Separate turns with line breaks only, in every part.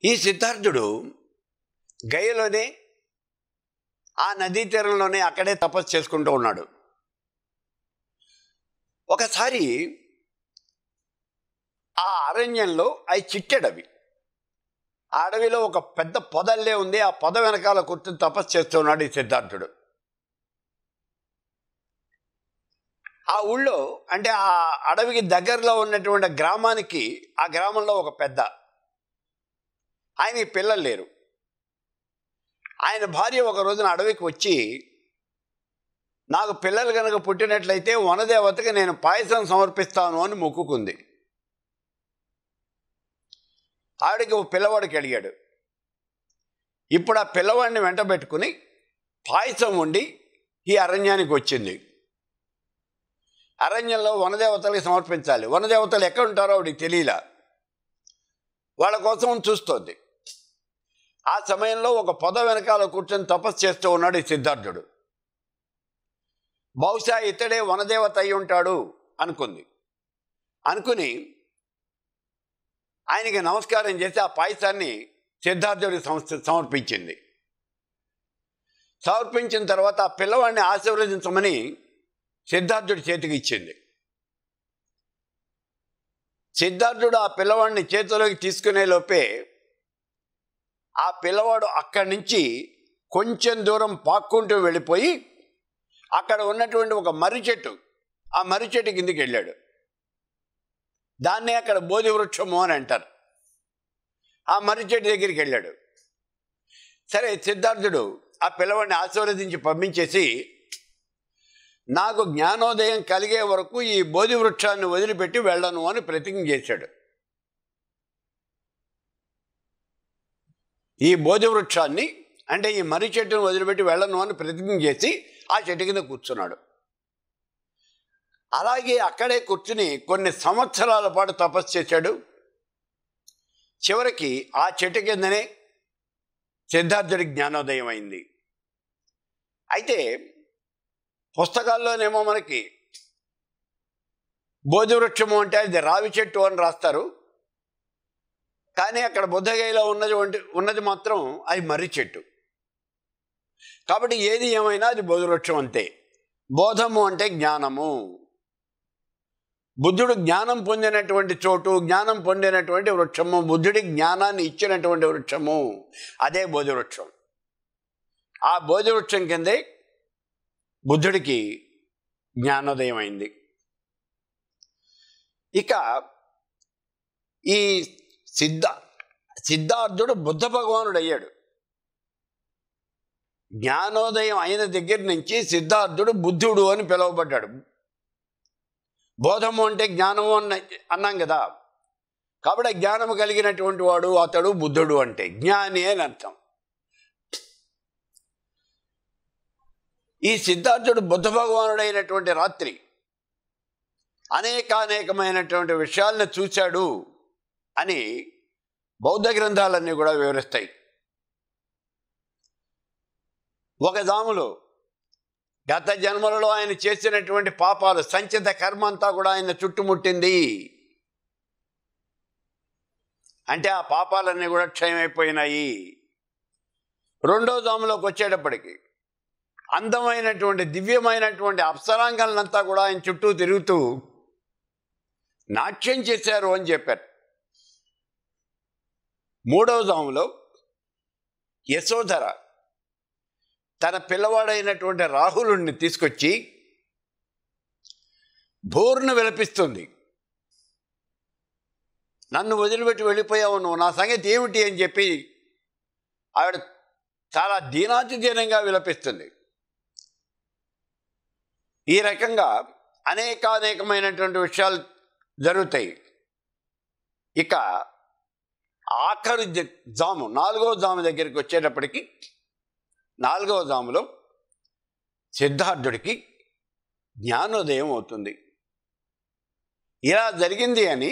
ఈ సిద్ధార్థుడు గయలోనే ఆ నదీ తీరంలోనే అక్కడే తపస్సు చేసుకుంటూ ఉన్నాడు ఒకసారి ఆ అరణ్యంలో అవి చిట్టెడవి ఆ అడవిలో ఒక పెద్ద పొదల్లే ఉంది ఆ పొద వెనకాల కూర్చొని తపస్సు చేస్తున్నాడు ఈ సిద్ధార్థుడు ఆ ఊళ్ళో అంటే ఆ అడవికి దగ్గరలో ఉన్నటువంటి గ్రామానికి ఆ గ్రామంలో ఒక పెద్ద ఆయనకి పిల్లలు లేరు ఆయన భార్య ఒక రోజున అడవికి వచ్చి నాకు పిల్లలు కనుక పుట్టినట్లయితే వనదేవతకి నేను పాయసం సమర్పిస్తాను అని మొక్కుకుంది ఆవిడకి ఓ పిల్లవాడికి అడిగాడు ఇప్పుడు ఆ పిల్లవాడిని వెంట పెట్టుకుని పాయసం వండి ఈ అరణ్యానికి వచ్చింది అరణ్యంలో వనదేవతలకి సమర్పించాలి వనదేవతలు ఎక్కడ ఉంటారో ఆవిడికి తెలియలా వాళ్ళ కోసం చూస్తోంది ఆ సమయంలో ఒక పొద వెనకాల కూర్చొని తపస్సు చేస్తూ ఉన్నాడు ఈ సిద్ధార్థుడు బహుశా ఇతడే వనదేవత అయి ఉంటాడు అనుకుంది అనుకుని ఆయనకి నమస్కారం చేసి ఆ పాయసాన్ని సిద్ధార్థుడికి సంస్థ సమర్పించింది సమర్పించిన తర్వాత ఆ పిల్లవాడిని ఆశీర్వదించమని సిద్ధార్థుడి చేతికి ఇచ్చింది సిద్ధార్థుడు ఆ పిల్లవాడిని చేతిలోకి తీసుకునే లోపే ఆ పిల్లవాడు అక్కడి నుంచి కొంచెం దూరం పాక్కుంటూ వెళ్ళిపోయి అక్కడ ఉన్నటువంటి ఒక మర్రి చెట్టు ఆ మర్రి చెట్టు కిందికి వెళ్ళాడు దాన్నే అక్కడ బోధి వృక్షము అని అంటారు ఆ మర్రి చెట్టు దగ్గరికి వెళ్ళాడు సరే సిద్ధార్థుడు ఆ పిల్లవాడిని ఆశీర్వదించి పంపించేసి నాకు జ్ఞానోదయం కలిగే వరకు ఈ బోధి వృక్షాన్ని వదిలిపెట్టి వెళ్ళను అని ప్రతిజ్ఞ చేశాడు ఈ బోధి వృక్షాన్ని అంటే ఈ మర్రి చెట్టును వదిలిపెట్టి వెళ్ళను అని ప్రతిజ్ఞ చేసి ఆ చెట్టు కింద కూర్చున్నాడు అలాగే అక్కడే కూర్చుని కొన్ని సంవత్సరాల పాటు తపస్సు చేశాడు చివరికి ఆ చెట్టు కిందనే సిద్ధార్థుడి జ్ఞానోదయం అయింది అయితే పుస్తకాల్లోనేమో మనకి బోధివృక్షము అంటే అది రావి చెట్టు అని రాస్తారు కానీ అక్కడ బుద్ధగయలో ఉన్నది వంటి- ఉన్నది మాత్రం అది మర్రి చెట్టు కాబట్టి ఏది ఏమైనా అది బోధివృక్షం అంతే బోధము అంటే జ్ఞానము బుద్ధుడు జ్ఞానం పొందినటువంటి చోటు జ్ఞానం పొందినటువంటి వృక్షము బుద్ధుడి జ్ఞానాన్ని ఇచ్చినటువంటి వృక్షము అదే బోధివృక్షం ఆ బోధివృక్షం కిందే బుద్ధుడికి జ్ఞానోదయం అయింది ఇక ఈ సిద్ధ సిద్ధార్థుడు బుద్ధ భగవానుడు అయ్యాడు జ్ఞానోదయం అయిన దగ్గర నుంచి సిద్ధార్థుడు బుద్ధుడు అని పిలువబడ్డాడు బోధము అంటే జ్ఞానము అన్న అన్నాం కదా కాబట్టి ఆ జ్ఞానము కలిగినటువంటి వాడు అతడు బుద్ధుడు అంటే జ్ఞాని అని అర్థం ఈ సిద్ధార్థుడు బుద్ధ భగవానుడైనటువంటి రాత్రి అనేకానేకమైనటువంటి విషయాలను చూశాడు అని బౌద్ధ గ్రంథాలన్నీ కూడా వివరిస్తాయి ఒక జాములో గత జన్మలలో ఆయన చేసినటువంటి పాపాలు సంచిత కర్మ అంతా కూడా ఆయన చుట్టుముట్టింది అంటే ఆ పాపాలన్నీ కూడా క్షయమైపోయినాయి రెండో జాములోకి వచ్చేటప్పటికి అందమైనటువంటి దివ్యమైనటువంటి అప్సరాంగాలంతా కూడా ఆయన చుట్టూ తిరుగుతూ నాట్యం చేశారు అని చెప్పారు మూడవ జాములో యశోధర తన పిల్లవాడైనటువంటి రాహులుణ్ణి తీసుకొచ్చి బోర్ను విలపిస్తుంది నన్ను వదిలిపెట్టి వెళ్ళిపోయావు నువ్వు నా సంగతి ఏమిటి అని చెప్పి ఆవిడ చాలా దీనాతి దీనంగా విలపిస్తుంది ఈ రకంగా అనేకానేకమైనటువంటి విషయాలు జరుగుతాయి ఇక ఆఖరి జ- జాము నాలుగవ జాము దగ్గరికి వచ్చేటప్పటికి నాలుగవ జాములో సిద్ధార్థుడికి జ్ఞానోదయం అవుతుంది ఇలా జరిగింది అని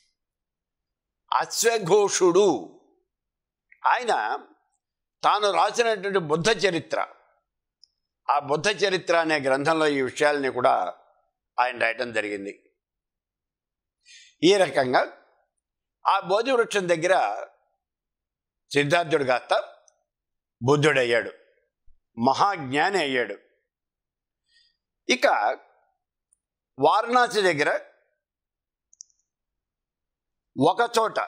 అశ్వఘోషుడు ఆయన తాను రాసినటువంటి బుద్ధ చరిత్ర ఆ బుద్ధ చరిత్ర అనే గ్రంథంలో ఈ విషయాల్ని కూడా ఆయన రాయటం జరిగింది ఈ రకంగా ఆ బోధి వృక్షం దగ్గర సిద్ధార్థుడు కాస్త బుద్ధుడయ్యాడు మహాజ్ఞాని అయ్యాడు ఇక వారణాసి దగ్గర ఒక చోట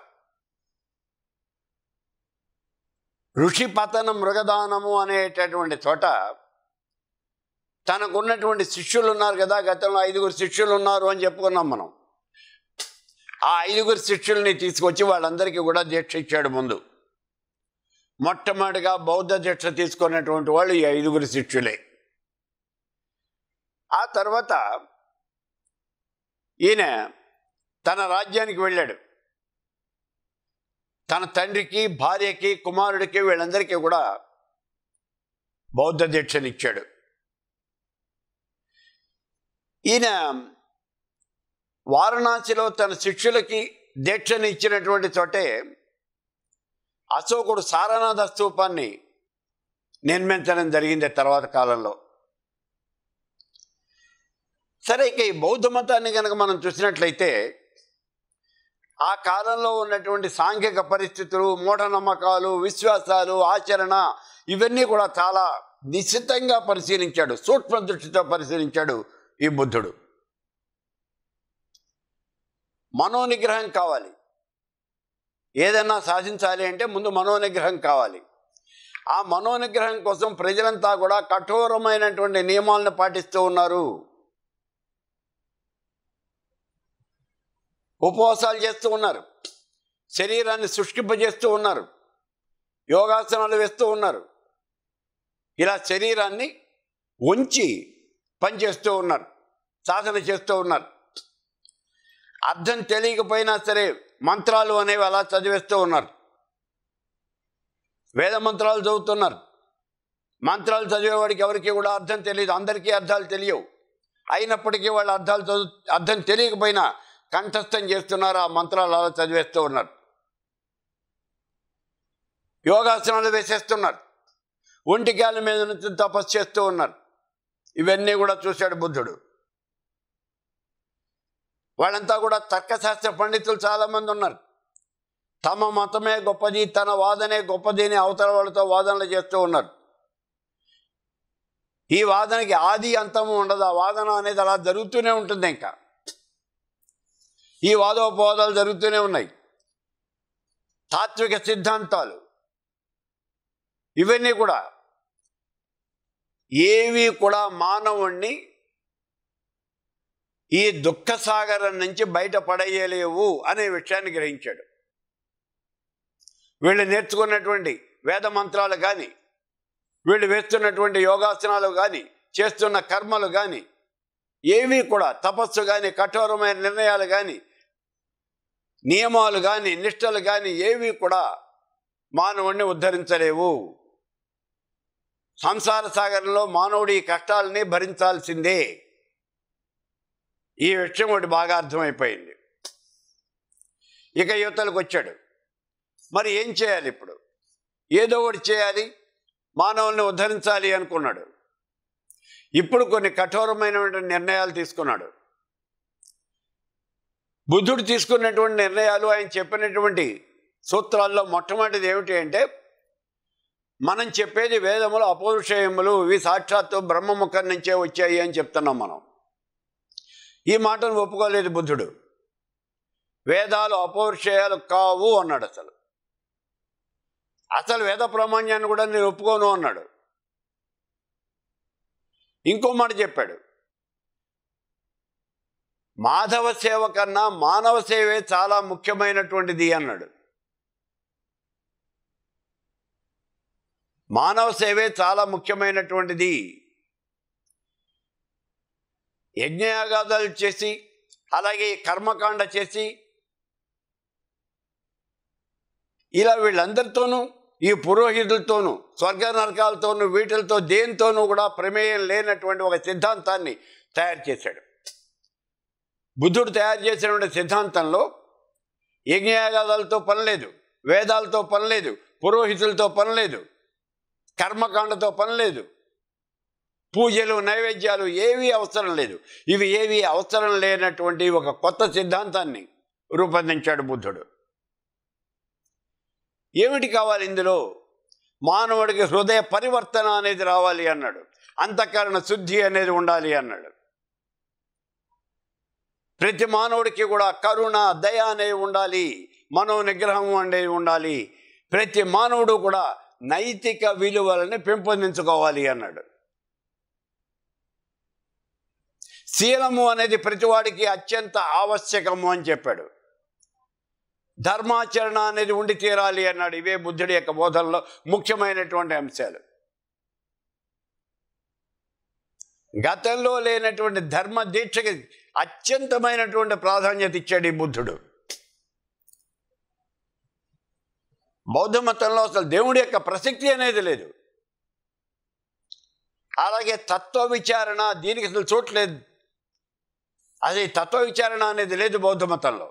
ఋషి పతన మృగదానము అనేటటువంటి చోట తనకున్నటువంటి శిష్యులు ఉన్నారు కదా గతంలో ఐదుగురు శిష్యులు ఉన్నారు అని చెప్పుకున్నాం మనం ఆ ఐదుగురు శిష్యుల్ని తీసుకొచ్చి వాళ్ళందరికీ కూడా దీక్ష ఇచ్చాడు ముందు మొట్టమొదటిగా బౌద్ధ దీక్ష తీసుకున్నటువంటి వాళ్ళు ఈ ఐదుగురు శిష్యులే ఆ తర్వాత ఈయన తన రాజ్యానికి వెళ్ళాడు తన తండ్రికి భార్యకి కుమారుడికి వీళ్ళందరికీ కూడా బౌద్ధ దీక్షనిచ్చాడు ఈయన వారణాసిలో తన శిష్యులకి దీక్షని ఇచ్చినటువంటి చోటే అశోకుడు సారనాథ స్తూపాన్ని నిర్మించడం జరిగింది తర్వాత కాలంలో సరే ఇక ఈ బౌద్ధ మతాన్ని కనుక మనం చూసినట్లయితే ఆ కాలంలో ఉన్నటువంటి సాంఘిక పరిస్థితులు మూఢనమ్మకాలు విశ్వాసాలు ఆచరణ ఇవన్నీ కూడా చాలా నిశ్చితంగా పరిశీలించాడు సూక్ష్మ దృష్టితో పరిశీలించాడు ఈ బుద్ధుడు మనోనిగ్రహం కావాలి ఏదైనా సాధించాలి అంటే ముందు మనోనిగ్రహం కావాలి ఆ మనోనిగ్రహం కోసం ప్రజలంతా కూడా కఠోరమైనటువంటి నియమాలను పాటిస్తూ ఉన్నారు ఉపవాసాలు చేస్తూ ఉన్నారు శరీరాన్ని శుష్కింపజేస్తూ ఉన్నారు యోగాసనాలు వేస్తూ ఉన్నారు ఇలా శరీరాన్ని ఉంచి పనిచేస్తూ ఉన్నారు సాధన చేస్తూ ఉన్నారు అర్థం తెలియకపోయినా సరే మంత్రాలు అనేవి అలా చదివేస్తూ ఉన్నారు వేద మంత్రాలు చదువుతున్నారు మంత్రాలు చదివేవాడికి ఎవరికి కూడా అర్థం తెలియదు అందరికీ అర్థాలు తెలియవు అయినప్పటికీ వాళ్ళు అర్థాలు చదువు అర్థం తెలియకపోయినా కంఠస్థం చేస్తున్నారు ఆ మంత్రాలు అలా చదివేస్తూ ఉన్నారు యోగాసనాలు వేసేస్తున్నారు ఒంటికాల మీద నుంచి తపస్సు చేస్తూ ఉన్నారు ఇవన్నీ కూడా చూశాడు బుద్ధుడు వాళ్ళంతా కూడా తర్కశాస్త్ర పండితులు చాలామంది ఉన్నారు తమ మతమే గొప్పది తన వాదనే గొప్పది అని అవతల వాళ్ళతో వాదనలు చేస్తూ ఉన్నారు ఈ వాదనకి ఆది అంతము ఉండదు ఆ వాదన అనేది అలా జరుగుతూనే ఉంటుంది ఇంకా ఈ వాదోపవాదాలు జరుగుతూనే ఉన్నాయి తాత్విక సిద్ధాంతాలు ఇవన్నీ కూడా ఏవి కూడా మానవుణ్ణి ఈ దుఃఖ సాగరం నుంచి బయటపడేయలేవు అనే విషయాన్ని గ్రహించాడు వీళ్ళు నేర్చుకున్నటువంటి వేద మంత్రాలు కానీ వీళ్ళు వేస్తున్నటువంటి యోగాసనాలు కానీ చేస్తున్న కర్మలు కానీ ఏవి కూడా తపస్సు కానీ కఠోరమైన నిర్ణయాలు కానీ నియమాలు కానీ నిష్టలు కానీ ఏవి కూడా మానవుణ్ణి ఉద్ధరించలేవు సంసార సాగరంలో మానవుడి ఈ కష్టాలని భరించాల్సిందే ఈ విషయం ఒకటి బాగా అర్థమైపోయింది ఇక యువతలకు వచ్చాడు మరి ఏం చేయాలి ఇప్పుడు ఏదో ఒకటి చేయాలి మానవుల్ని ఉద్ధరించాలి అనుకున్నాడు ఇప్పుడు కొన్ని కఠోరమైనటువంటి నిర్ణయాలు తీసుకున్నాడు బుద్ధుడు తీసుకున్నటువంటి నిర్ణయాలు ఆయన చెప్పినటువంటి సూత్రాల్లో మొట్టమొదటిది ఏమిటి అంటే మనం చెప్పేది వేదములు అపౌరుషయములు ఇవి సాక్షాత్తు బ్రహ్మముఖం నుంచే వచ్చాయి అని చెప్తున్నాం మనం ఈ మాటను ఒప్పుకోలేదు బుద్ధుడు వేదాలు అపౌరుషయాలు కావు అన్నాడు అసలు అసలు వేద ప్రామాణ్యాన్ని కూడా నేను ఒప్పుకోను అన్నాడు ఇంకో మాట చెప్పాడు మాధవ సేవ కన్నా మానవ సేవే చాలా ముఖ్యమైనటువంటిది అన్నాడు మానవ సేవే చాలా ముఖ్యమైనటువంటిది యజ్ఞయాగాదాలు చేసి అలాగే కర్మకాండ చేసి ఇలా వీళ్ళందరితోనూ ఈ పురోహితులతోనూ స్వర్గ నరకాలతోనూ వీటిలతో దేనితోనూ కూడా ప్రమేయం లేనటువంటి ఒక సిద్ధాంతాన్ని తయారు చేశాడు బుద్ధుడు తయారు చేసినటువంటి సిద్ధాంతంలో యజ్ఞయాగాదాలతో పని లేదు వేదాలతో పని లేదు పురోహితులతో పని లేదు కర్మకాండతో పని లేదు పూజలు నైవేద్యాలు ఏవి అవసరం లేదు ఇవి ఏవి అవసరం లేనటువంటి ఒక కొత్త సిద్ధాంతాన్ని రూపొందించాడు బుద్ధుడు ఏమిటి కావాలి ఇందులో మానవుడికి హృదయ పరివర్తన అనేది రావాలి అన్నాడు అంతఃకరణ శుద్ధి అనేది ఉండాలి అన్నాడు ప్రతి మానవుడికి కూడా కరుణ దయ అనేవి ఉండాలి మనో నిగ్రహం అనేది ఉండాలి ప్రతి మానవుడు కూడా నైతిక విలువలని పెంపొందించుకోవాలి అన్నాడు శీలము అనేది ప్రతివాడికి అత్యంత ఆవశ్యకము అని చెప్పాడు ధర్మాచరణ అనేది ఉండి తీరాలి అన్నాడు ఇవే బుద్ధుడి యొక్క బోధనలో ముఖ్యమైనటువంటి అంశాలు గతంలో లేనటువంటి ధర్మ దీక్షకి అత్యంతమైనటువంటి ప్రాధాన్యత ఇచ్చాడు ఈ బుద్ధుడు బౌద్ధ మతంలో అసలు దేవుడి యొక్క ప్రసక్తి అనేది లేదు అలాగే తత్వ విచారణ దీనికి అసలు చోట్లేదు అది తత్వ విచారణ అనేది లేదు బౌద్ధ మతంలో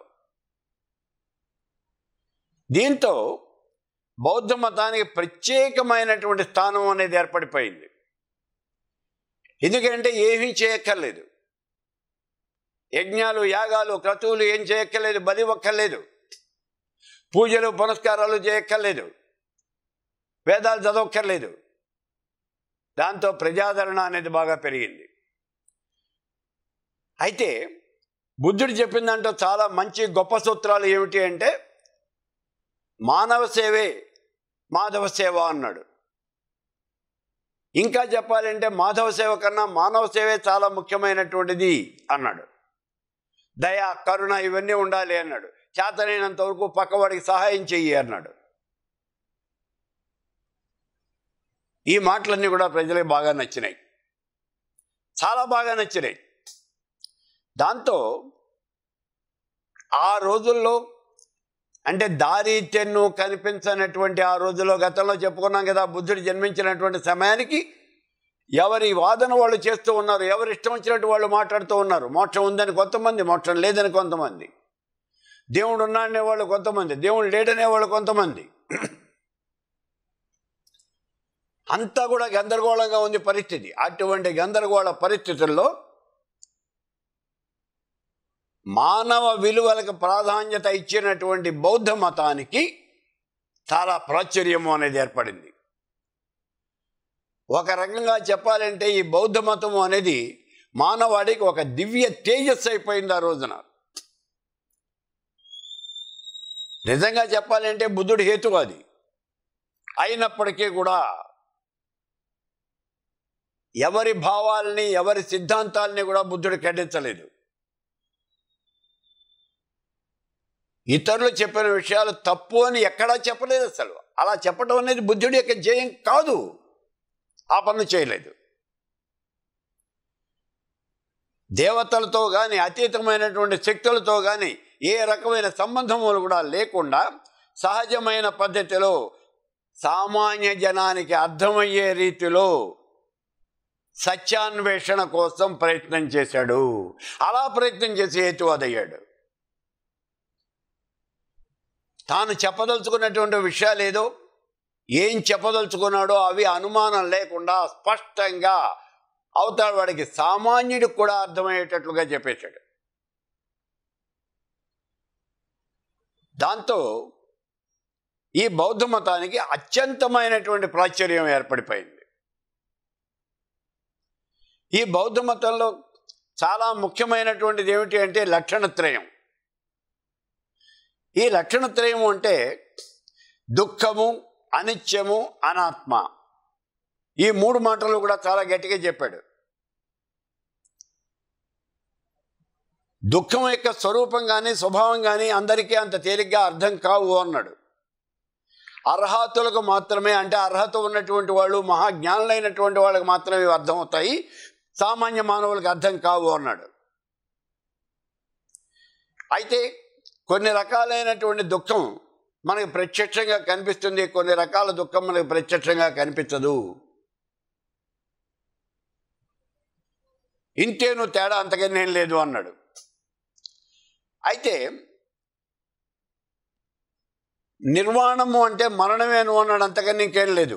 దీంతో బౌద్ధ మతానికి ప్రత్యేకమైనటువంటి స్థానం అనేది ఏర్పడిపోయింది ఎందుకంటే ఏమీ చేయక్కర్లేదు యజ్ఞాలు యాగాలు క్రతువులు ఏం చేయక్కర్లేదు బలి ఒక్కర్లేదు పూజలు పునస్కారాలు చేయక్కర్లేదు వేదాలు చదవక్కర్లేదు దాంతో ప్రజాదరణ అనేది బాగా పెరిగింది అయితే బుద్ధుడు చెప్పిన దాంట్లో చాలా మంచి గొప్ప సూత్రాలు ఏమిటి అంటే మానవ సేవే మాధవ సేవ అన్నాడు ఇంకా చెప్పాలంటే మాధవ సేవ కన్నా మానవ సేవే చాలా ముఖ్యమైనటువంటిది అన్నాడు దయ కరుణ ఇవన్నీ ఉండాలి అన్నాడు చేతనైనంత వరకు పక్కవాడికి సహాయం చెయ్యి అన్నాడు ఈ మాటలన్నీ కూడా ప్రజలకు బాగా నచ్చినాయి చాలా బాగా నచ్చినాయి దాంతో ఆ రోజుల్లో అంటే దారి తెన్ను కనిపించనటువంటి ఆ రోజుల్లో గతంలో చెప్పుకున్నాం కదా బుద్ధుడు జన్మించినటువంటి సమయానికి ఎవరి వాదన వాళ్ళు చేస్తూ ఉన్నారు ఎవరు ఇష్టం వచ్చినట్టు వాళ్ళు మాట్లాడుతూ ఉన్నారు మోక్షం ఉందని కొంతమంది మోక్షం లేదని కొంతమంది దేవుడు ఉన్నాడనే వాళ్ళు కొంతమంది దేవుడు లేడనే వాళ్ళు కొంతమంది అంతా కూడా గందరగోళంగా ఉంది పరిస్థితి అటువంటి గందరగోళ పరిస్థితుల్లో మానవ విలువలకు ప్రాధాన్యత ఇచ్చినటువంటి బౌద్ధ మతానికి చాలా ప్రాచుర్యము అనేది ఏర్పడింది ఒక రకంగా చెప్పాలంటే ఈ బౌద్ధ మతము అనేది మానవాడికి ఒక దివ్య తేజస్సు అయిపోయింది ఆ రోజున నిజంగా చెప్పాలంటే బుద్ధుడు హేతువాది అయినప్పటికీ కూడా ఎవరి భావాల్ని ఎవరి సిద్ధాంతాలని కూడా బుద్ధుడు ఖండించలేదు ఇతరులు చెప్పిన విషయాలు తప్పు అని ఎక్కడా చెప్పలేదు అసలు అలా చెప్పడం అనేది బుద్ధుడి యొక్క జయం కాదు ఆ పనులు చేయలేదు దేవతలతో కానీ అతీతమైనటువంటి శక్తులతో కానీ ఏ రకమైన సంబంధములు కూడా లేకుండా సహజమైన పద్ధతిలో సామాన్య జనానికి అర్థమయ్యే రీతిలో సత్యాన్వేషణ కోసం ప్రయత్నం చేశాడు అలా ప్రయత్నం చేసి హేతువాదయ్యాడు తాను చెప్పదలుచుకున్నటువంటి విషయాలు ఏదో ఏం చెప్పదలుచుకున్నాడో అవి అనుమానం లేకుండా స్పష్టంగా అవతల వాడికి సామాన్యుడికి కూడా అర్థమయ్యేటట్లుగా చెప్పేశాడు దాంతో ఈ బౌద్ధ మతానికి అత్యంతమైనటువంటి ప్రాచుర్యం ఏర్పడిపోయింది ఈ బౌద్ధ మతంలో చాలా ముఖ్యమైనటువంటిది ఏమిటి అంటే లక్షణత్రయం ఈ లక్షణత్రయం అంటే దుఃఖము అనిత్యము అనాత్మ ఈ మూడు మాటలు కూడా చాలా గట్టిగా చెప్పాడు దుఃఖం యొక్క స్వరూపం కానీ స్వభావం కానీ అందరికీ అంత తేలిగ్గా అర్థం కావు అన్నాడు అర్హతులకు మాత్రమే అంటే అర్హత ఉన్నటువంటి వాళ్ళు మహాజ్ఞానులైనటువంటి వాళ్ళకి మాత్రమే ఇవి అర్థమవుతాయి సామాన్య మానవులకు అర్థం కావు అన్నాడు అయితే కొన్ని రకాలైనటువంటి దుఃఖం మనకి ప్రత్యక్షంగా కనిపిస్తుంది కొన్ని రకాల దుఃఖం మనకి ప్రత్యక్షంగా కనిపించదు ఇంతేను తేడా అంతకన్నా ఏం లేదు అన్నాడు అయితే నిర్వాణము అంటే మరణమేను అన్నాడు అంతకన్నా ఇంకేం లేదు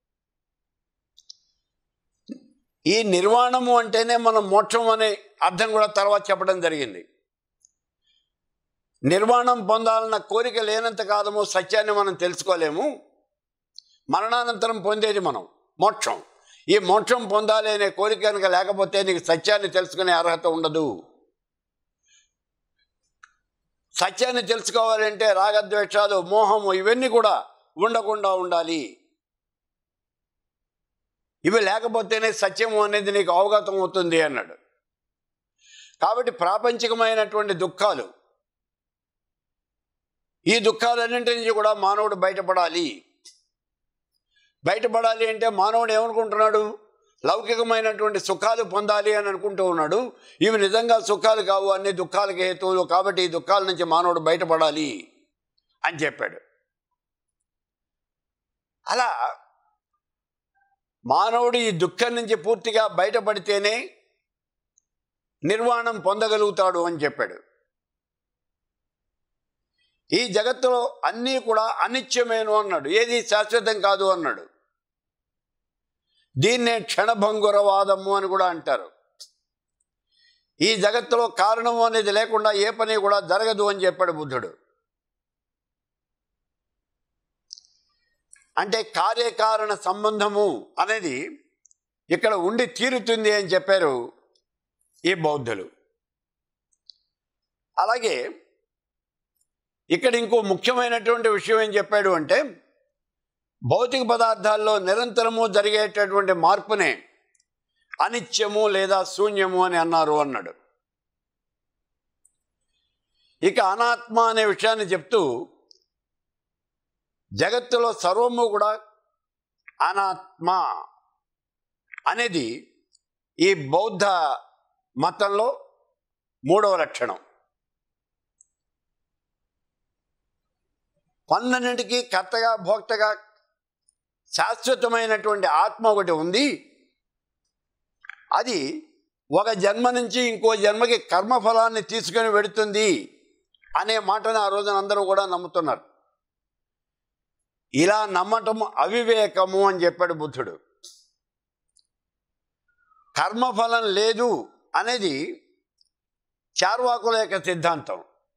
ఈ నిర్వాణము అంటేనే మనం మోక్షం అనే అర్థం కూడా తర్వాత చెప్పడం జరిగింది నిర్వాణం పొందాలన్న కోరిక లేనంత కాలము సత్యాన్ని మనం తెలుసుకోలేము మరణానంతరం పొందేది మనం మోక్షం ఈ మోక్షం పొందాలి అనే కోరిక కనుక లేకపోతే నీకు సత్యాన్ని తెలుసుకునే అర్హత ఉండదు సత్యాన్ని తెలుసుకోవాలంటే రాగద్వేషాలు మోహము ఇవన్నీ కూడా ఉండకుండా ఉండాలి ఇవి లేకపోతేనే సత్యము అనేది నీకు అవగతం అవుతుంది అన్నాడు కాబట్టి ప్రాపంచికమైనటువంటి దుఃఖాలు ఈ దుఃఖాలన్నింటి నుంచి కూడా మానవుడు బయటపడాలి బయటపడాలి అంటే మానవుడు ఏమనుకుంటున్నాడు లౌకికమైనటువంటి సుఖాలు పొందాలి అని అనుకుంటూ ఉన్నాడు ఇవి నిజంగా సుఖాలు కావు అన్ని దుఃఖాలకి హేతువులు కాబట్టి ఈ దుఃఖాల నుంచి మానవుడు బయటపడాలి అని చెప్పాడు అలా మానవుడు ఈ దుఃఖం నుంచి పూర్తిగా బయటపడితేనే నిర్వాణం పొందగలుగుతాడు అని చెప్పాడు ఈ జగత్తులో అన్నీ కూడా అనిత్యమేను అన్నాడు ఏది శాశ్వతం కాదు అన్నాడు దీన్నే క్షణభంగురవాదము అని కూడా అంటారు ఈ జగత్తులో కారణము అనేది లేకుండా ఏ పని కూడా జరగదు అని చెప్పాడు బుద్ధుడు అంటే కార్యకారణ సంబంధము అనేది ఇక్కడ ఉండి తీరుతుంది అని చెప్పారు ఈ బౌద్ధులు అలాగే ఇక్కడ ఇంకో ముఖ్యమైనటువంటి విషయం ఏం చెప్పాడు అంటే భౌతిక పదార్థాల్లో నిరంతరము జరిగేటటువంటి మార్పునే అనిత్యము లేదా శూన్యము అని అన్నారు అన్నాడు ఇక అనాత్మ అనే విషయాన్ని చెప్తూ జగత్తులో సర్వము కూడా అనాత్మ అనేది ఈ బౌద్ధ మతంలో మూడవ లక్షణం పన్నెండింటికి కర్తగా భోక్తగా శాశ్వతమైనటువంటి ఆత్మ ఒకటి ఉంది అది ఒక జన్మ నుంచి ఇంకో జన్మకి కర్మఫలాన్ని తీసుకొని వెడుతుంది అనే మాటను ఆ రోజున అందరూ కూడా నమ్ముతున్నారు ఇలా నమ్మటం అవివేకము అని చెప్పాడు బుద్ధుడు కర్మఫలం లేదు అనేది చార్వాకుల యొక్క సిద్ధాంతం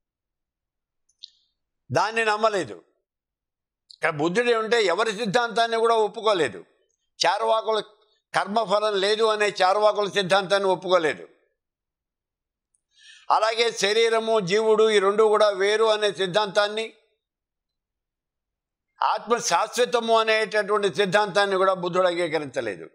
దాన్ని నమ్మలేదు ఇక్కడ బుద్ధుడు ఏమంటే ఎవరి సిద్ధాంతాన్ని కూడా ఒప్పుకోలేదు చార్వాకుల కర్మఫలం లేదు అనే చార్వాకుల సిద్ధాంతాన్ని ఒప్పుకోలేదు అలాగే శరీరము జీవుడు ఈ రెండు కూడా వేరు అనే సిద్ధాంతాన్ని ఆత్మ శాశ్వతము అనేటటువంటి సిద్ధాంతాన్ని కూడా బుద్ధుడు అంగీకరించలేదు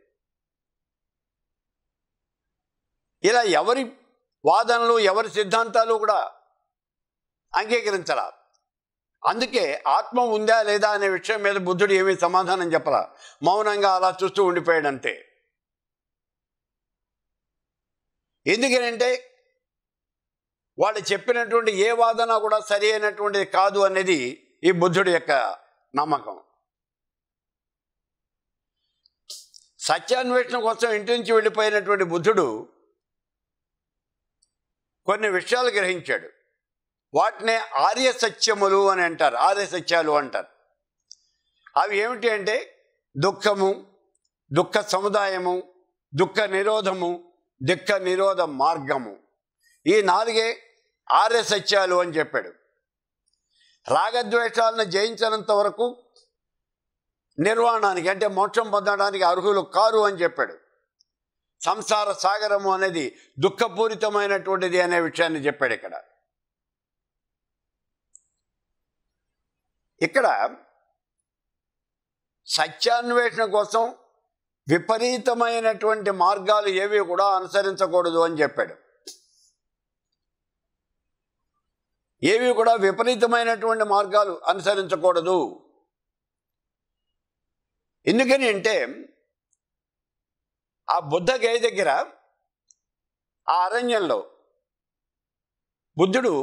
ఇలా ఎవరి వాదనలు ఎవరి సిద్ధాంతాలు కూడా అంగీకరించరా అందుకే ఆత్మ ఉందా లేదా అనే విషయం మీద బుద్ధుడు ఏమీ సమాధానం చెప్పరా మౌనంగా అలా చూస్తూ ఉండిపోయాడంతే ఎందుకనంటే వాళ్ళు చెప్పినటువంటి ఏ వాదన కూడా సరి అయినటువంటిది కాదు అనేది ఈ బుద్ధుడి యొక్క నమ్మకం సత్యాన్వేషణ కోసం ఇంటి నుంచి వెళ్ళిపోయినటువంటి బుద్ధుడు కొన్ని విషయాలు గ్రహించాడు వాటినే ఆర్య సత్యములు అని అంటారు ఆర్య సత్యాలు అంటారు అవి ఏమిటి అంటే దుఃఖము దుఃఖ సముదాయము దుఃఖ నిరోధము దుఃఖ నిరోధ మార్గము ఈ నాలుగే ఆర్య సత్యాలు అని చెప్పాడు రాగద్వేషాలను జయించినంత వరకు నిర్వాణానికి అంటే మోక్షం పొందడానికి అర్హులు కారు అని చెప్పాడు సంసార సాగరము అనేది దుఃఖపూరితమైనటువంటిది అనే విషయాన్ని చెప్పాడు ఇక్కడ ఇక్కడ సత్యాన్వేషణ కోసం విపరీతమైనటువంటి మార్గాలు ఏవి కూడా అనుసరించకూడదు అని చెప్పాడు ఏవి కూడా విపరీతమైనటువంటి మార్గాలు అనుసరించకూడదు ఎందుకని అంటే ఆ బుద్ధ గయ దగ్గర ఆ అరణ్యంలో బుద్ధుడు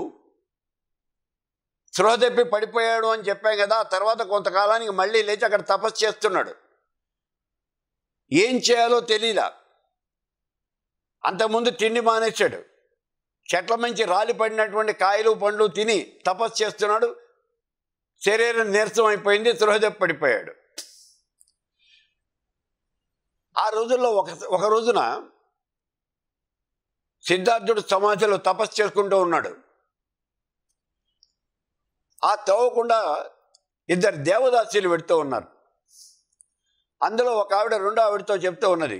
స్పృహ తప్పి పడిపోయాడు అని చెప్పాం కదా ఆ తర్వాత కొంతకాలానికి మళ్ళీ లేచి అక్కడ తపస్సు చేస్తున్నాడు ఏం చేయాలో తెలియలా అంతకుముందు తిండి మానేశాడు చెట్ల మంచి రాలి పడినటువంటి కాయలు పండ్లు తిని తపస్సు చేస్తున్నాడు శరీరం నీరసం అయిపోయింది స్పృహ తప్పి పడిపోయాడు ఆ రోజుల్లో ఒక ఒక రోజున సిద్ధార్థుడు సమాధిలో తపస్సు చేసుకుంటూ ఉన్నాడు ఆ తవ్వకుండా ఇద్దరు దేవదాసీలు పెడుతూ ఉన్నారు అందులో ఒక ఆవిడ రెండో ఆవిడతో చెప్తూ ఉన్నది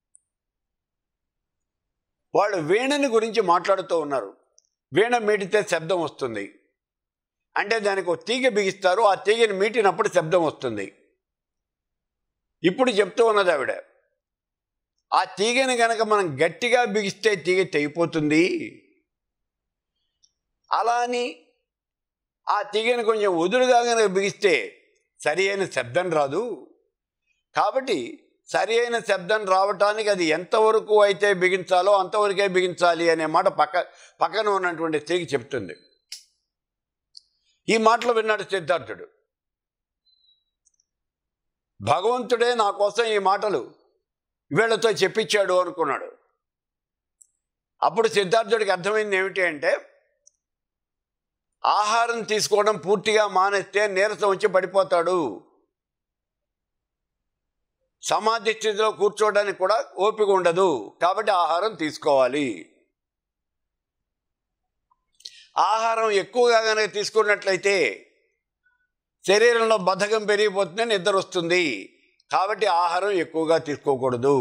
వాళ్ళు వీణని గురించి మాట్లాడుతూ ఉన్నారు వీణ మీటితే శబ్దం వస్తుంది అంటే దానికి ఒక తీగ బిగిస్తారు ఆ తీగని మీటినప్పుడు శబ్దం వస్తుంది ఇప్పుడు చెప్తూ ఉన్నది ఆవిడ ఆ తీగని గనక మనం గట్టిగా బిగిస్తే తీగ తెగిపోతుంది అలా అని ఆ తీగని కొంచెం వదులుగా కనుక బిగిస్తే సరి అయిన శబ్దం రాదు కాబట్టి సరి అయిన శబ్దం రావటానికి అది ఎంతవరకు అయితే బిగించాలో అంతవరకే బిగించాలి అనే మాట పక్క పక్కన ఉన్నటువంటి స్త్రీకి చెప్తుంది ఈ మాటలు విన్నాడు సిద్ధార్థుడు భగవంతుడే నా కోసం ఈ మాటలు వీళ్ళతో చెప్పించాడు అనుకున్నాడు అప్పుడు సిద్ధార్థుడికి అర్థమైంది ఏమిటి అంటే ఆహారం తీసుకోవడం పూర్తిగా మానేస్తే నీరసం వచ్చి పడిపోతాడు సమాధి స్థితిలో కూర్చోవడానికి కూడా ఓపిక ఉండదు కాబట్టి ఆహారం తీసుకోవాలి ఆహారం ఎక్కువగా కనుక తీసుకున్నట్లయితే శరీరంలో బద్ధకం పెరిగిపోతుంది నిద్ర వస్తుంది కాబట్టి ఆహారం ఎక్కువగా తీసుకోకూడదు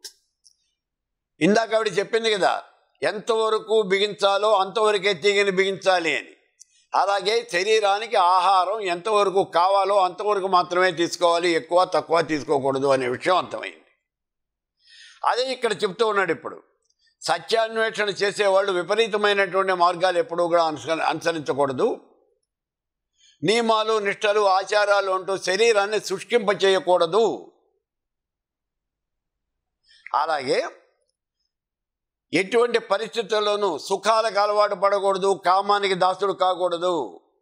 ఇందాక ఆవిడ చెప్పింది కదా ఎంతవరకు బిగించాలో అంతవరకే తీగని బిగించాలి అని అలాగే శరీరానికి ఆహారం ఎంతవరకు కావాలో అంతవరకు మాత్రమే తీసుకోవాలి ఎక్కువ తక్కువ తీసుకోకూడదు అనే విషయం అర్థమైంది అదే ఇక్కడ చెప్తూ ఉన్నాడు ఇప్పుడు సత్యాన్వేషణ చేసేవాళ్ళు విపరీతమైనటువంటి మార్గాలు ఎప్పుడూ కూడా అనుస అనుసరించకూడదు నియమాలు నిష్టలు ఆచారాలు అంటూ శరీరాన్ని శుష్కింప చేయకూడదు అలాగే ఎటువంటి పరిస్థితుల్లోనూ సుఖాలకు అలవాటు పడకూడదు కామానికి దాసుడు కాకూడదు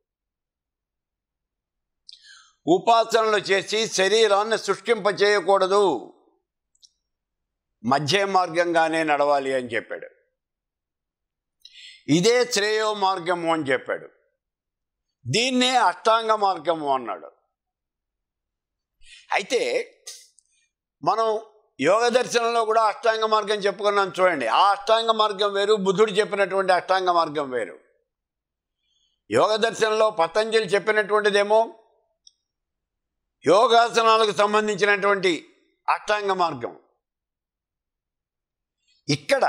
ఉపాసనలు చేసి శరీరాన్ని శుష్కింప చేయకూడదు మధ్య మార్గంగానే నడవాలి అని చెప్పాడు ఇదే శ్రేయో మార్గము అని చెప్పాడు దీన్నే అష్టాంగ మార్గము అన్నాడు అయితే మనం యోగ దర్శనంలో కూడా అష్టాంగ మార్గం చెప్పుకున్నాం చూడండి ఆ అష్టాంగ మార్గం వేరు బుద్ధుడు చెప్పినటువంటి అష్టాంగ మార్గం వేరు యోగ దర్శనంలో పతంజలి చెప్పినటువంటిదేమో యోగాసనాలకు సంబంధించినటువంటి అష్టాంగ మార్గం ఇక్కడ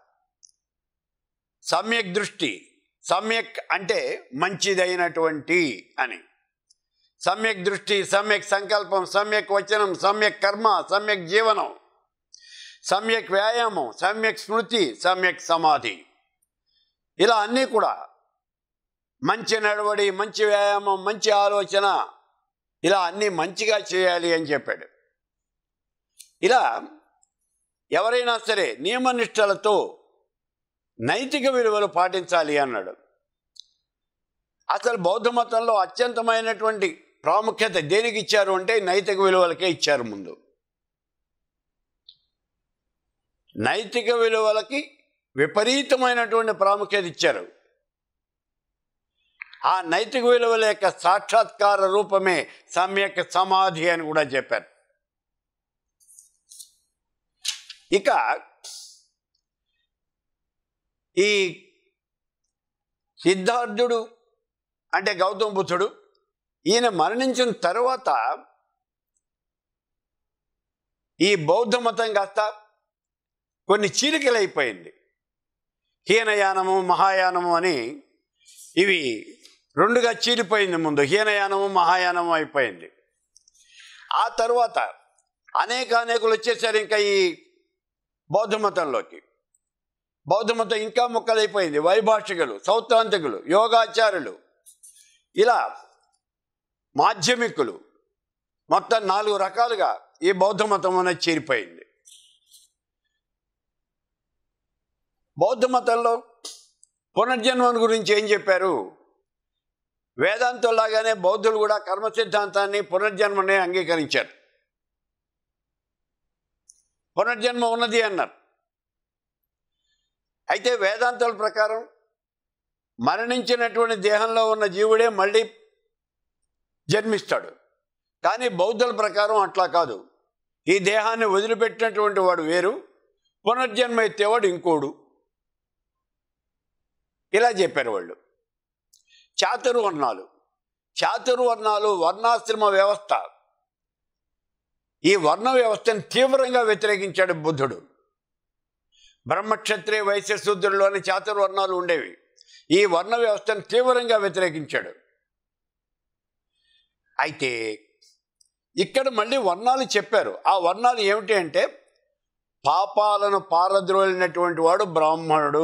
సమ్యక్ దృష్టి సమ్యక్ అంటే మంచిదైనటువంటి అని సమ్యక్ దృష్టి సమ్యక్ సంకల్పం సమ్యక్ వచనం సమ్యక్ కర్మ సమ్యక్ జీవనం సమ్యక్ వ్యాయామం సమ్యక్ స్మృతి సమ్యక్ సమాధి ఇలా అన్నీ కూడా మంచి నడవడి మంచి వ్యాయామం మంచి ఆలోచన ఇలా అన్నీ మంచిగా చేయాలి అని చెప్పాడు ఇలా ఎవరైనా సరే నియమనిష్టలతో నైతిక విలువలు పాటించాలి అన్నాడు అసలు బౌద్ధ మతంలో అత్యంతమైనటువంటి ప్రాముఖ్యత దేనికి ఇచ్చారు అంటే నైతిక విలువలకే ఇచ్చారు ముందు నైతిక విలువలకి విపరీతమైనటువంటి ప్రాముఖ్యత ఇచ్చారు ఆ నైతిక విలువల యొక్క సాక్షాత్కార రూపమే సమ్యక్ సమాధి అని కూడా చెప్పారు ఇక ఈ సిద్ధార్థుడు అంటే గౌతమ బుద్ధుడు ఈయన మరణించిన తర్వాత ఈ బౌద్ధ మతం కాస్త కొన్ని చీలికలైపోయింది హీనయానము మహాయానము అని ఇవి రెండుగా చీలిపోయింది ముందు హీనయానము మహాయానము అయిపోయింది ఆ తర్వాత అనేక అనేకులు వచ్చేసారు ఇంకా ఈ బౌద్ధ మతంలోకి బౌద్ధ మతం ఇంకా ముక్కలైపోయింది వైభాషికులు సౌత్రాంతికులు యోగాచారులు ఇలా మాధ్యమికులు మొత్తం నాలుగు రకాలుగా ఈ బౌద్ధ మతం అనేది చేరిపోయింది బౌద్ధ మతంలో పునర్జన్మం గురించి ఏం చెప్పారు వేదాంతంలాగానే బౌద్ధులు కూడా కర్మ సిద్ధాంతాన్ని పునర్జన్మని అంగీకరించారు పునర్జన్మ ఉన్నది అన్నారు అయితే వేదాంతాల ప్రకారం మరణించినటువంటి దేహంలో ఉన్న జీవుడే మళ్ళీ జన్మిస్తాడు కానీ బౌద్ధుల ప్రకారం అట్లా కాదు ఈ దేహాన్ని వదిలిపెట్టినటువంటి వాడు వేరు పునర్జన్మ ఎత్తేవాడు ఇంకోడు ఇలా చెప్పారు వాళ్ళు చాతుర్వర్ణాలు చాతుర్వర్ణాలు వర్ణాశ్రమ వ్యవస్థ ఈ వర్ణ వ్యవస్థను తీవ్రంగా వ్యతిరేకించాడు బుద్ధుడు బ్రహ్మక్షత్రియ వైశ్య శూద్రుల్లోని చాతుర్వర్ణాలు ఉండేవి ఈ వర్ణ వ్యవస్థను తీవ్రంగా వ్యతిరేకించాడు అయితే ఇక్కడ మళ్ళీ వర్ణాలు చెప్పారు ఆ వర్ణాలు ఏమిటి అంటే పాపాలను పారద్రోలినటువంటి వాడు బ్రాహ్మణుడు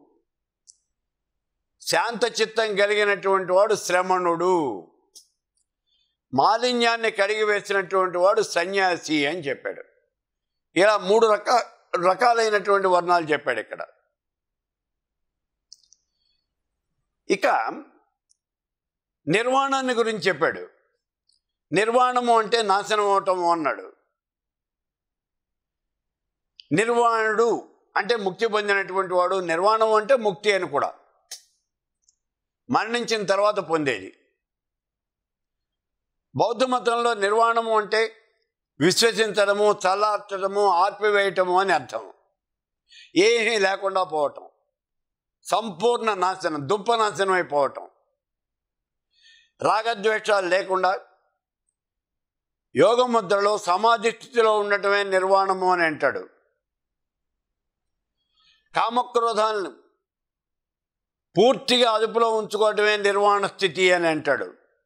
శాంత చిత్తం కలిగినటువంటి వాడు శ్రమణుడు మాలిన్యాన్ని కడిగి వేసినటువంటి వాడు సన్యాసి అని చెప్పాడు ఇలా మూడు రకా రకాలైనటువంటి వర్ణాలు చెప్పాడు ఇక్కడ ఇక నిర్వాణాన్ని గురించి చెప్పాడు నిర్వాణము అంటే నాశనం అవటము అన్నాడు నిర్వాణుడు అంటే ముక్తి పొందినటువంటి వాడు నిర్వాణం అంటే ముక్తి అని కూడా మరణించిన తర్వాత పొందేది బౌద్ధ మతంలో నిర్వాణము అంటే విశ్వసించడము చల్లార్చడము ఆర్పివేయటము అని అర్థం ఏమీ లేకుండా పోవటం సంపూర్ణ నాశనం దుప్ప నాశనం అయిపోవటం రాగద్వేషాలు లేకుండా యోగ ముద్రలో సమాధి స్థితిలో ఉండటమే నిర్వాణము అని అంటాడు కామక్రోధాలను పూర్తిగా అదుపులో ఉంచుకోవటమే నిర్వాణ స్థితి అని అంటాడు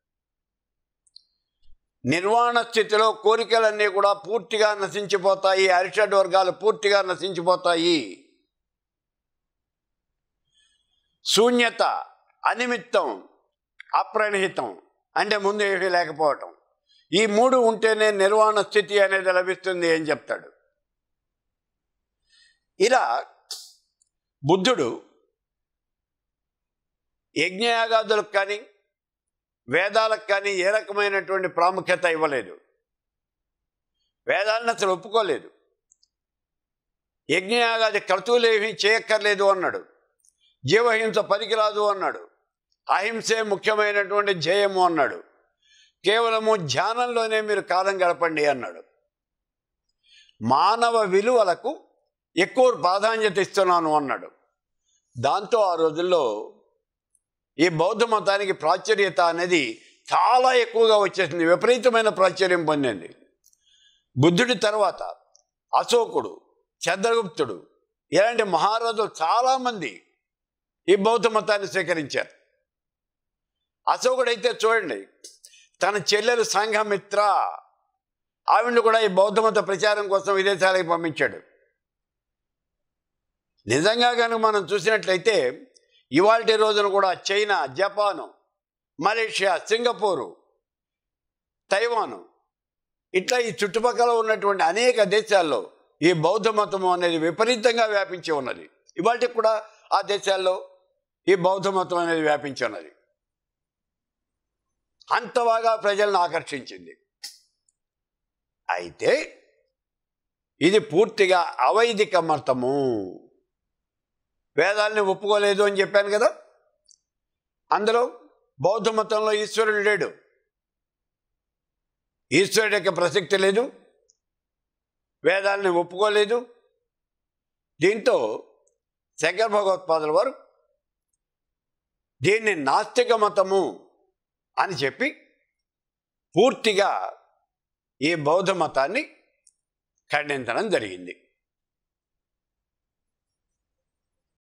నిర్వాణ స్థితిలో కోరికలన్నీ కూడా పూర్తిగా నశించిపోతాయి అరిషడ్ వర్గాలు పూర్తిగా నశించిపోతాయి శూన్యత అనిమిత్తం అప్రణిహితం అంటే ముందు ఏమీ లేకపోవటం ఈ మూడు ఉంటేనే నిర్వాణ స్థితి అనేది లభిస్తుంది అని చెప్తాడు ఇలా బుద్ధుడు యజ్ఞయాగాదులకు కానీ వేదాలకు కానీ ఏ రకమైనటువంటి ప్రాముఖ్యత ఇవ్వలేదు వేదాలను అసలు ఒప్పుకోలేదు యజ్ఞయాగాది క్రతువులు ఏమీ చేయక్కర్లేదు అన్నాడు జీవహింస పనికిరాదు అన్నాడు అహింసే ముఖ్యమైనటువంటి ధ్యేయము అన్నాడు కేవలము ధ్యానంలోనే మీరు కాలం గడపండి అన్నాడు మానవ విలువలకు ఎక్కువ ప్రాధాన్యత ఇస్తున్నాను అన్నాడు దాంతో ఆ రోజుల్లో ఈ బౌద్ధ మతానికి ప్రాచుర్యత అనేది చాలా ఎక్కువగా వచ్చేసింది విపరీతమైన ప్రాచుర్యం పొందింది బుద్ధుడి తర్వాత అశోకుడు చంద్రగుప్తుడు ఇలాంటి మహారాజులు చాలామంది ఈ బౌద్ధ మతాన్ని స్వీకరించారు అశోకుడైతే చూడండి తన చెల్లెలు సంఘమిత్ర ఆవిడ్ని కూడా ఈ బౌద్ధ మత ప్రచారం కోసం విదేశాలకు పంపించాడు నిజంగా కనుక మనం చూసినట్లయితే ఇవాళ రోజున కూడా China Japan Malaysia Singapore Taiwan ఇట్లా ఈ చుట్టుపక్కల ఉన్నటువంటి అనేక దేశాల్లో ఈ బౌద్ధ మతము అనేది విపరీతంగా వ్యాపించి ఉన్నది ఇవాళకి కూడా ఆ దేశాల్లో ఈ బౌద్ధ మతం అనేది వ్యాపించి ఉన్నది అంత బాగా ప్రజలను ఆకర్షించింది అయితే ఇది పూర్తిగా అవైదిక మతము వేదాల్ని ఒప్పుకోలేదు అని చెప్పాను కదా అందులో బౌద్ధ మతంలో ఈశ్వరుడు లేడు ఈశ్వరుడి యొక్క ప్రసక్తి లేదు వేదాలని ఒప్పుకోలేదు దీంతో శంకర భగవత్పాదుల వారు దీన్ని నాస్తిక మతము అని చెప్పి పూర్తిగా ఈ బౌద్ధ మతాన్ని ఖండించడం జరిగింది